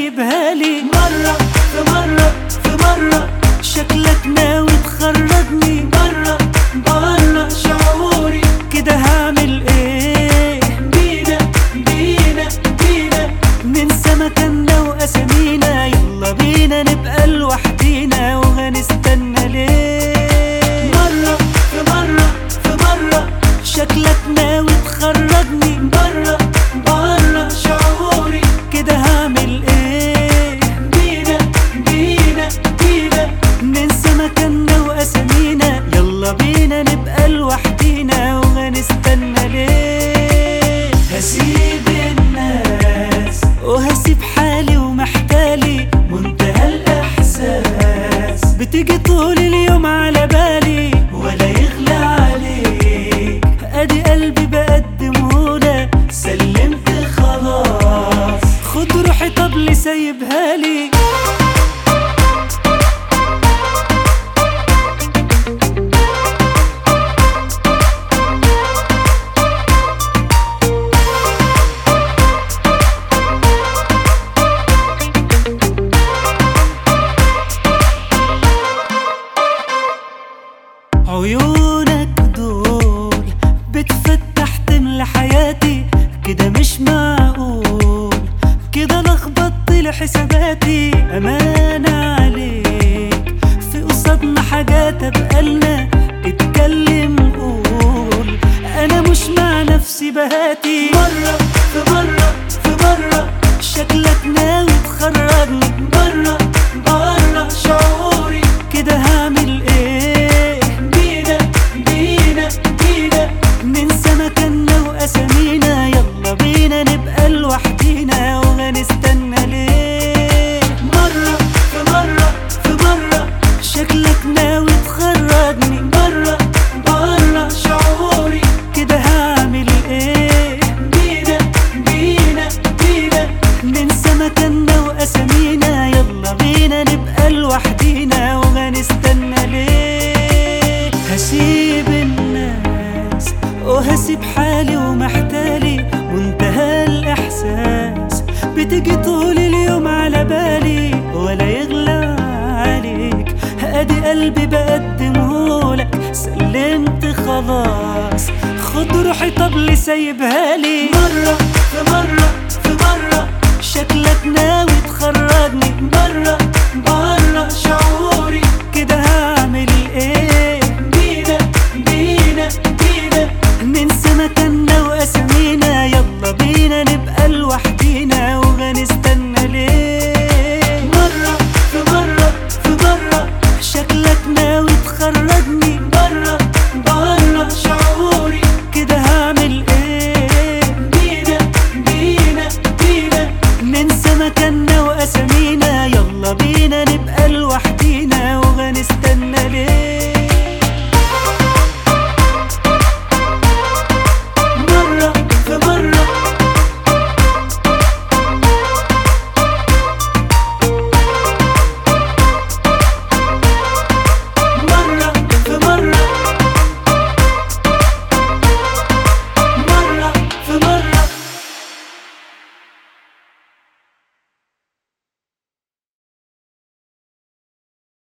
سايبها لي مرة في مرة في مرة شكلك ناوي تخرجني مرة برا شعوري كده هعمل ايه بينا بينا بينا ننسى مكاننا واسامينا يلا بينا نبقى لوحدينا وهنستنى ليه مرة في مرة في مرة شكلك ناوي تخرجني برا برا شعوري كده هعمل ايه بينا بينا بينا ننسى مكاننا واسامينا يلا بينا نبقى لوحدينا وهنستنى ليه هسيب الناس وهسيب حالي ومحتالي منتهى الاحساس بتيجي طول اليوم على بالي ولا يغلى عليك ادي قلبي بقدمهولك سلمت خلاص خد روحي طب لي سايبها لي عيونك دول بتفتح تملى حياتي كده مش معقول كده لخبطت لي حساباتي أمانة عليك في قصادنا حاجات أبقالنا اتكلم قول أنا مش مع نفسي بهاتي مرة في مرة في مرة شكلك ناوي تخرجني مرة برا شعوري كده هعمل ايه بينا بينا بينا ننسى مكاننا واسامينا يلا بينا نبقى لوحدينا وهنستنى ليه مرة في مرة في مرة شكلك ناوي تخرجني مرة برا شعوري كده هعمل ايه بينا بينا بينا ننسى مكاننا واسامينا يلا بينا نبقى لوحدينا وهنستنى ليه هسيب الناس وهسيب حالي ومحتالي منتهى الاحساس بتيجي طول اليوم على بالي ولا يغلى عليك ادي قلبي بقدمهولك سلمت خلاص خد روحي طب لي سايبها لي مرة في مرة في مرة شكلك ناوي